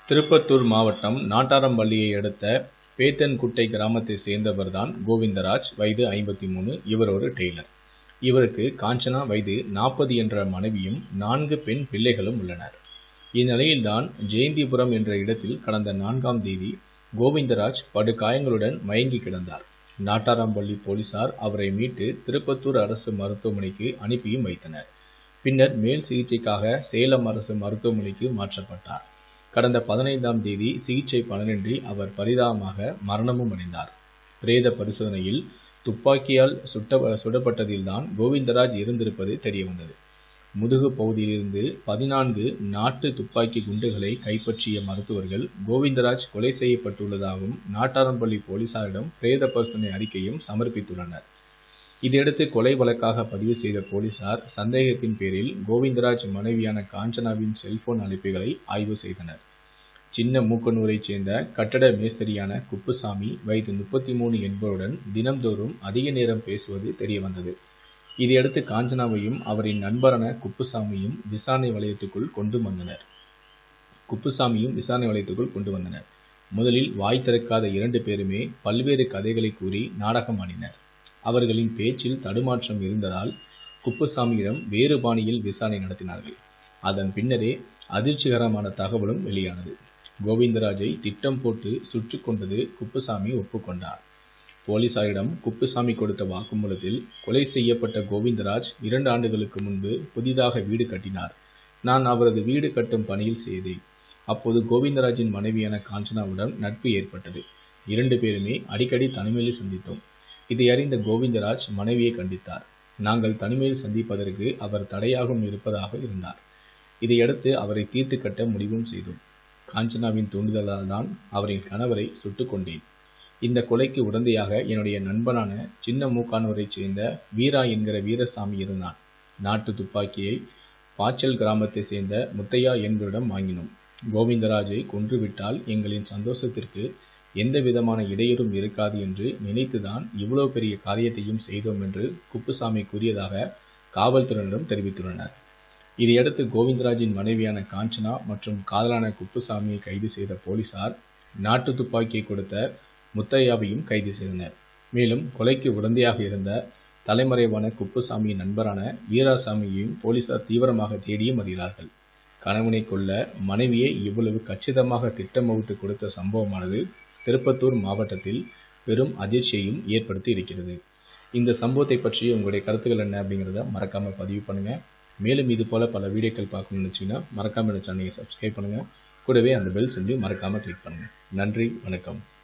திருப்பத்தூர் மாவட்டம் நாட்டாரம்பள்ளியை அடுத்த பேத்தன்குட்டை கிராமத்தை சேர்ந்தவர்தான் கோவிந்தராஜ் வயது ஐம்பத்தி மூணு இவர் ஒரு டெய்லர் இவருக்கு காஞ்சனா வயது நாற்பது என்ற மனைவியும் நான்கு பெண் பிள்ளைகளும் உள்ளனர் இந்நிலையில்தான் ஜெயந்திபுரம் என்ற இடத்தில் கடந்த நான்காம் தேதி கோவிந்தராஜ் படுகாயங்களுடன் மயங்கி கிடந்தார் நாட்டாரம்பள்ளி போலீசார் அவரை மீட்டு திருப்பத்தூர் அரசு மருத்துவமனைக்கு அனுப்பியும் வைத்தனர் பின்னர் மேல் சிகிச்சைக்காக சேலம் அரசு மருத்துவமனைக்கு மாற்றப்பட்டார் கடந்த பதினைந்தாம் தேதி சிகிச்சை பலனின்றி அவர் பரிதாபமாக மரணமும் அடைந்தார் பிரேத பரிசோதனையில் துப்பாக்கியால் சுட்ட சுடப்பட்டதில்தான் கோவிந்தராஜ் இருந்திருப்பது தெரியவந்தது முதுகு பகுதியிலிருந்து பதினான்கு நாட்டு துப்பாக்கி குண்டுகளை கைப்பற்றிய மருத்துவர்கள் கோவிந்தராஜ் கொலை செய்யப்பட்டுள்ளதாகவும் நாட்டாரம்பள்ளி போலீசாரிடம் பிரேத பரிசோதனை அறிக்கையும் சமர்ப்பித்துள்ளனர் இதையடுத்து கொலை வழக்காக பதிவு செய்த போலீசார் சந்தேகத்தின் பேரில் கோவிந்தராஜ் மனைவியான காஞ்சனாவின் செல்போன் அழைப்புகளை ஆய்வு செய்தனர் சின்ன மூக்கனூரைச் சேர்ந்த கட்டட மேஸ்திரியான குப்புசாமி வயது முப்பத்தி மூணு என்பவருடன் தினம்தோறும் அதிக நேரம் பேசுவது தெரியவந்தது இதையடுத்து காஞ்சனாவையும் அவரின் நண்பரான குப்புசாமியும் விசாரணை வளையத்துக்குள் கொண்டு வந்தனர் குப்புசாமியும் விசாரணை வளையத்துக்குள் கொண்டு வந்தனர் முதலில் வாய் திறக்காத இரண்டு பேருமே பல்வேறு கதைகளை கூறி நாடகம் ஆடினர் அவர்களின் பேச்சில் தடுமாற்றம் இருந்ததால் குப்புசாமியிடம் வேறு பாணியில் விசாரணை நடத்தினார்கள் அதன் பின்னரே அதிர்ச்சிகரமான தகவலும் வெளியானது கோவிந்தராஜை திட்டம் போட்டு சுற்றி கொண்டது குப்புசாமி ஒப்புக்கொண்டார் போலீசாரிடம் குப்புசாமி கொடுத்த வாக்குமூலத்தில் கொலை செய்யப்பட்ட கோவிந்தராஜ் இரண்டு ஆண்டுகளுக்கு முன்பு புதிதாக வீடு கட்டினார் நான் அவரது வீடு கட்டும் பணியில் செய்தேன் அப்போது கோவிந்தராஜின் மனைவியான காஞ்சனாவுடன் நட்பு ஏற்பட்டது இரண்டு பேருமே அடிக்கடி தனிமையில் சந்தித்தோம் இதை அறிந்த கோவிந்தராஜ் மனைவியை கண்டித்தார் நாங்கள் தனிமையில் சந்திப்பதற்கு அவர் தடையாகவும் இருப்பதாக இருந்தார் இதையடுத்து அவரை தீர்த்து கட்ட முடிவும் செய்தோம் காஞ்சனாவின் தூண்டுதலால் தான் அவரின் கணவரை சுட்டுக் கொண்டேன் இந்த கொலைக்கு உடந்தையாக என்னுடைய நண்பனான சின்ன மூக்கானூரைச் சேர்ந்த வீரா என்கிற வீரசாமி இருந்தான் நாட்டு துப்பாக்கியை பாச்சல் கிராமத்தை சேர்ந்த முத்தையா என்பவரிடம் வாங்கினோம் கோவிந்தராஜை கொன்றுவிட்டால் எங்களின் சந்தோஷத்திற்கு எந்த விதமான இடையூறும் இருக்காது என்று நினைத்துதான் இவ்வளவு பெரிய காரியத்தையும் செய்தோம் என்று குப்புசாமி கூறியதாக காவல்துறையினரும் தெரிவித்துள்ளனர் இதையடுத்து கோவிந்தராஜின் மனைவியான காஞ்சனா மற்றும் காதலான குப்புசாமியை கைது செய்த போலீசார் நாட்டு துப்பாக்கியை கொடுத்த முத்தையாவையும் கைது செய்தனர் மேலும் கொலைக்கு உடந்தையாக இருந்த தலைமறைவான குப்புசாமியின் நண்பரான வீராசாமியையும் போலீசார் தீவிரமாக தேடியும் வருகிறார்கள் கணவனை கொல்ல மனைவியை இவ்வளவு கச்சிதமாக திட்டம் வகுத்து கொடுத்த சம்பவமானது திருப்பத்தூர் மாவட்டத்தில் பெரும் அதிர்ச்சியையும் ஏற்படுத்தி இருக்கிறது இந்த சம்பவத்தை பற்றி உங்களுடைய கருத்துக்கள் என்ன அப்படிங்கிறத மறக்காம பதிவு பண்ணுங்க மேலும் இது போல பல வீடியோக்கள் பார்க்கணும்னு நினச்சிங்கன்னா மறக்காம இந்த சேனலை சப்ஸ்கிரைப் பண்ணுங்க கூடவே அந்த பெல் செஞ்சு மறக்காம கிளிக் பண்ணுங்க நன்றி வணக்கம்